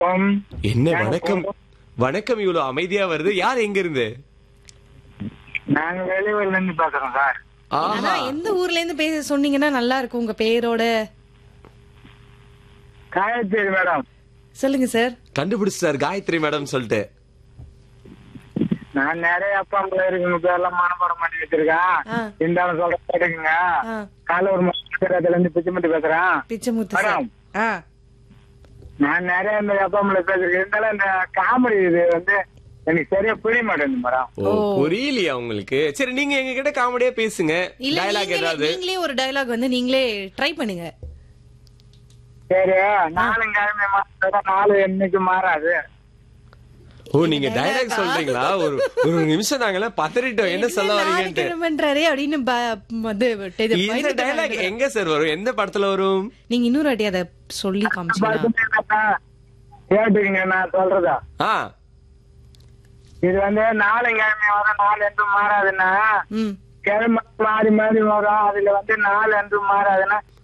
வணக்கம் என்ன வணக்கம் வணக்கம் இவ்வளவு அமைதியா வருது யார் எங்க இருந்து நாங்க வெளியூர்ல இருந்து பேசுறோம் சார் ஆஹா ஆனா எந்த ஊர்ல இருந்து பேச சொன்னீங்கன்னா நல்லா இருக்கும் உங்க பேரோட காயத்ரி மேடம் சொல்லுங்க சார் கண்டுபிடிச்சிட்டார் காயத்ரி மேடம் சொல்லிட்டு நான் நிறைய அப்பா அம்மா இருக்குங்க பேர்லாம் மனப்பாடம் பண்ணி ஆ. வச்சிருக்கேன் இருந்தாலும் சொல்ற கேட்டுக்குங்க ஆ, காலைல ஒரு மணி இருந்து பிச்சைமட்டி பேசுறேன் பிச்சைமுத்து சார் மேடம். ஆ நான் நிறைய இந்த அப்பா அம்மா பேசிருக்கேன் இருந்தாலும் இந்த காமெடி இது வந்து எனக்கு சரியா புரிய மாட்டேங்குது மேடம் ஓ புரியலையா உங்களுக்கு சரி நீங்க எங்க கிட்ட காமெடியா பேசுங்க இல்ல டயலாக் நீங்களே ஏதாவது நீங்களே ஒரு டயலாக் வந்து நீங்களே ட்ரை பண்ணுங்க சரி நாலு கிழமை மாறாத நாலு என்னைக்கு மாறாது ஓ நீங்க டயலாக் சொல்றீங்களா ஒரு ஒரு நிமிஷம் நாங்கெல்லாம் பதறிட்டோம் என்ன சொல்ல வரீங்கன்ட்டு பண்றாரு அப்படின்னு ப- வந்து இது இந்த பயந்துட்டு டயலாக் வாங்க. எங்க சார் வரும் எந்த படத்துல வரும் நீங்க இன்னொரு வாட்டி அதை சொல்லி காமிச்சீங்கன்னா கேட்டுக்கங்க நான் சொல்றதா ஆ இது வந்து நாலு கிழமை வரும் நாலு என்றும் மாறாதுன்னா ம் கிழமை மாறி மாறி வரும் அதுல வந்து நாலு என்றும் மாறாதுன்னா